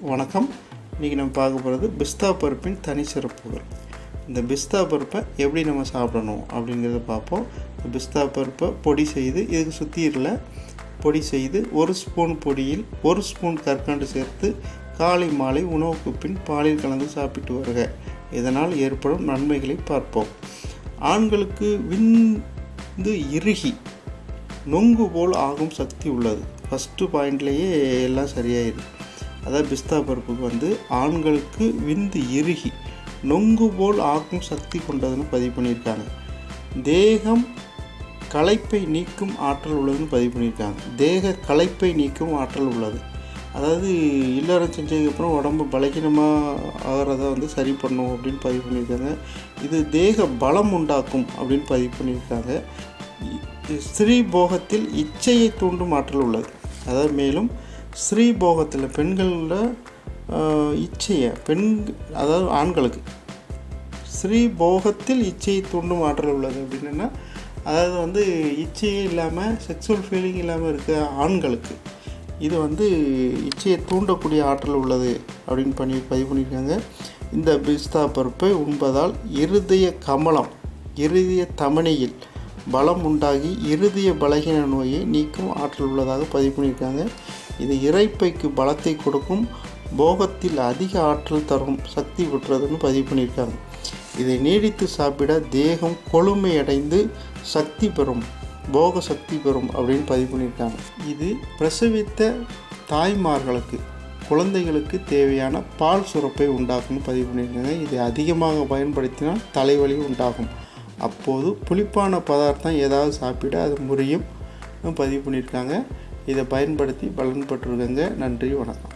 வணக்கம் இன்றைக்கி நம்ம பார்க்க போகிறது பிஸ்தா பருப்பின் தனி சிறப்புகள் இந்த பிஸ்தா பருப்பை எப்படி நம்ம சாப்பிடணும் அப்படிங்கிறத பார்ப்போம் இந்த பிஸ்தா பருப்பை பொடி செய்து இதுக்கு சுற்றியில் பொடி செய்து ஒரு ஸ்பூன் பொடியில் ஒரு ஸ்பூன் கற்கண்டு சேர்த்து காலை மாலை உணவுக்கு பின் பாலில் கலந்து சாப்பிட்டு வருக இதனால் ஏற்படும் நன்மைகளை பார்ப்போம் ஆண்களுக்கு விந்து இறுகி நொங்கு போல் ஆகும் சக்தி உள்ளது ஃபஸ்ட்டு பாயிண்ட்லேயே எல்லாம் சரியாயிடுது அதாவது பிஸ்தா பருப்புக்கு வந்து ஆண்களுக்கு விந்து இறுகி நொங்கு போல் ஆக்கும் சக்தி கொண்டதுன்னு பதிவு பண்ணியிருக்காங்க தேகம் களைப்பை நீக்கும் ஆற்றல் உள்ளதுன்னு பதிவு பண்ணியிருக்காங்க தேக களைப்பை நீக்கும் ஆற்றல் உள்ளது அதாவது இல்லறம் செஞ்சதுக்கப்புறம் உடம்பு பலகீனமாக ஆகிறத வந்து சரி பண்ணும் அப்படின்னு பதிவு பண்ணியிருக்காங்க இது தேக பலம் உண்டாக்கும் அப்படின்னு பதிவு பண்ணியிருக்காங்க ஸ்ரீ போகத்தில் இச்சையை தூண்டும் ஆற்றல் உள்ளது அதாவது மேலும் ஸ்ரீ போகத்தில் பெண்களில் இச்சையை பெண் அதாவது ஆண்களுக்கு ஸ்ரீ போகத்தில் இச்சையை தூண்டும் ஆற்றல் உள்ளது அப்படின்னா அதாவது வந்து இச்சையே இல்லாமல் செக்ஸுவல் ஃபீலிங் இல்லாமல் இருக்க ஆண்களுக்கு இது வந்து இச்சையை தூண்டக்கூடிய ஆற்றல் உள்ளது அப்படின்னு பண்ணி பதிவு பண்ணியிருக்காங்க இந்த பிஸ்தா பருப்பை உண்பதால் இருதய கமலம் இருதய தமனியில் பலம் உண்டாகி இருதய பலகீன நோயை நீக்கும் ஆற்றல் உள்ளதாக பதிவு பண்ணியிருக்காங்க இது இறைப்பைக்கு பலத்தை கொடுக்கும் போகத்தில் அதிக ஆற்றல் தரும் சக்தி பெற்றதுன்னு பதிவு பண்ணியிருக்காங்க இதை நீடித்து சாப்பிட தேகம் கொழுமையடைந்து சக்தி பெறும் போக சக்தி பெறும் அப்படின்னு பதிவு பண்ணியிருக்காங்க இது பிரசவித்த தாய்மார்களுக்கு குழந்தைகளுக்கு தேவையான பால் சுரப்பை உண்டாக்கும்னு பதிவு பண்ணியிருக்காங்க இதை அதிகமாக பயன்படுத்தினால் தலைவலி உண்டாகும் அப்போது புளிப்பான பதார்த்தம் ஏதாவது சாப்பிட அது முறியும் பதிவு பண்ணியிருக்காங்க இதை பயன்படுத்தி பலன் பெற்றிருக்கங்க நன்றி வணக்கம்